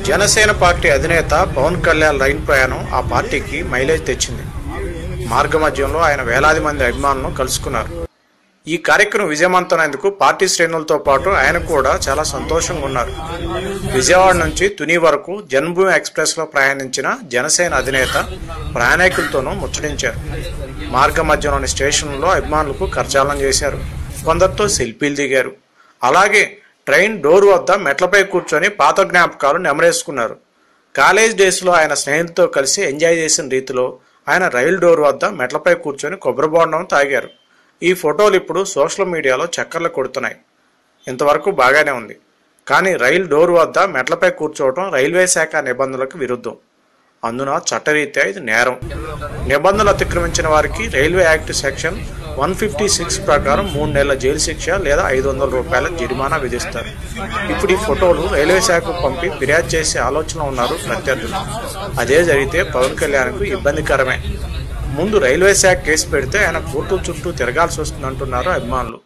Janasena party అధినేత పవన్ కళ్యాణ్ రైలు ప్రయాణం ఆ పార్టీకి మైలేజ్ తెచ్చింది మార్గమధ్యంలో ఆయన వేలాది మంది అభిమానులను కలుసుకున్నారు ఈ కార్యక్రమం విజయవంతమైనందుకు పార్టీ శ్రేణులతో పాటు ఆయన కూడా చాలా సంతోషంగా ఉన్నారు విజయవాడ నుంచి తుని వరకు జన్మభూమి ఎక్స్ప్రెస్ లో ప్రయాణించిన జనసేన అధినేత ప్రయాణికులతోనూ ముచ్చటించారు మార్గ మధ్యలోని స్టేషన్లో అభిమానులకు కరచాలనం చేశారు కొందరితో సెల్ఫీలు దిగారు అలాగే ట్రైన్ డోర్ వద్ద మెట్లపై కూర్చొని పాత జ్ఞాపకాలు నెమరేసుకున్నారు కాలేజ్ డేస్లో ఆయన స్నేహితులతో కలిసి ఎంజాయ్ చేసిన రీతిలో ఆయన రైలు డోర్ వద్ద మెట్లపై కూర్చొని కొబ్బరి బోండం తాగారు ఈ ఫోటోలు ఇప్పుడు సోషల్ మీడియాలో చక్కర్లు కొడుతున్నాయి ఇంతవరకు బాగానే ఉంది కానీ రైలు డోర్ వద్ద మెట్లపై కూర్చోవడం రైల్వే శాఖ నిబంధనలకు విరుద్ధం అందున చట్టరీత్యా ఇది నేరం నిబంధనలు అతిక్రమించిన వారికి railway act section one fifty six ప్రకారం మూడు నెలల జైలు శిక్ష లేదా ఐదు వందల రూపాయల జరిమానా విధిస్తారు ఇప్పుడు ఈ ఫోటోలు రైల్వే శాఖకు పంపి ఫిర్యాదు చేసే ఆలోచన ఉన్నారు ప్రత్యర్థులు అదే జరిగితే పవన్ కళ్యాణ్కు ఇబ్బందికరమే ముందు రైల్వే శాఖ కేసు పెడితే ఆయన కోర్టుల చుట్టూ తిరగాల్సి వస్తుందంటున్నారు అభిమానులు